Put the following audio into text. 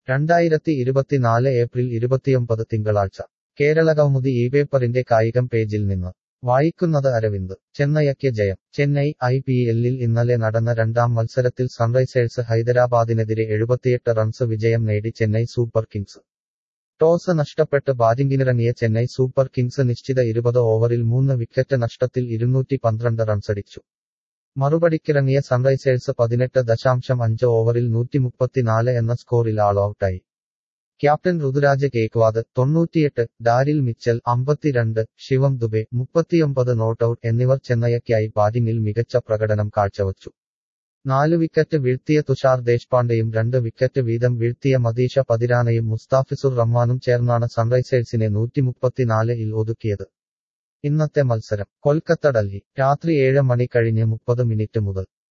രണ്ടായിരത്തി ഇരുപത്തിനാല് ഏപ്രിൽ ഇരുപത്തിയൊമ്പത് തിങ്കളാഴ്ച കേരളകൗമുദി ഈ പേപ്പറിന്റെ കായികം പേജിൽ നിന്ന് വായിക്കുന്നത് അരവിന്ദ് ചെന്നൈയ്ക്ക് ജയം ചെന്നൈ ഐ പി എല്ലിൽ ഇന്നലെ നടന്ന രണ്ടാം മത്സരത്തിൽ സൺറൈസേഴ്സ് ഹൈദരാബാദിനെതിരെ എഴുപത്തിയെട്ട് റൺസ് വിജയം നേടി ചെന്നൈ സൂപ്പർ കിങ്സ് ടോസ് നഷ്ടപ്പെട്ട് ബാറ്റിംഗിനിറങ്ങിയ ചെന്നൈ സൂപ്പർ കിങ്സ് നിശ്ചിത ഇരുപത് ഓവറിൽ മൂന്ന് വിക്കറ്റ് നഷ്ടത്തിൽ ഇരുന്നൂറ്റി പന്ത്രണ്ട് റൺസടിച്ചു മറുപടിക്കിറങ്ങിയ സൺറൈസേഴ്സ് പതിനെട്ട് ദശാംശം അഞ്ച് ഓവറിൽ നൂറ്റിമുപ്പത്തിനാല് എന്ന സ്കോറിൽ ആൾ ഔട്ടായി ക്യാപ്റ്റൻ ഋതുരാജ് കേക്വാദ് തൊണ്ണൂറ്റിയെട്ട് ഡാരിൽ മിച്ചൽ അമ്പത്തിരണ്ട് ശിവം ദുബെ മുപ്പത്തിയൊമ്പത് നോട്ടൌട്ട് എന്നിവർ ചെന്നൈയ്ക്കായി ബാറ്റിംഗിൽ മികച്ച പ്രകടനം കാഴ്ചവച്ചു നാല് വിക്കറ്റ് വീഴ്ത്തിയ തുഷാർ ദേശ്പാണ്ഡെയും രണ്ട് വിക്കറ്റ് വീതം വീഴ്ത്തിയ മദീഷ പതിരാനയും മുസ്താഫിസുർ റഹ്മാനും ചേർന്നാണ് സൺറൈസേഴ്സിനെ നൂറ്റിമുപ്പത്തിനാല് ഇൽ ഒതുക്കിയത് ഇന്നത്തെ മത്സരം കൊൽക്കത്ത ഡൽഹി രാത്രി ഏഴ് മണി കഴിഞ്ഞ് മുപ്പത് മിനിറ്റ് മുതൽ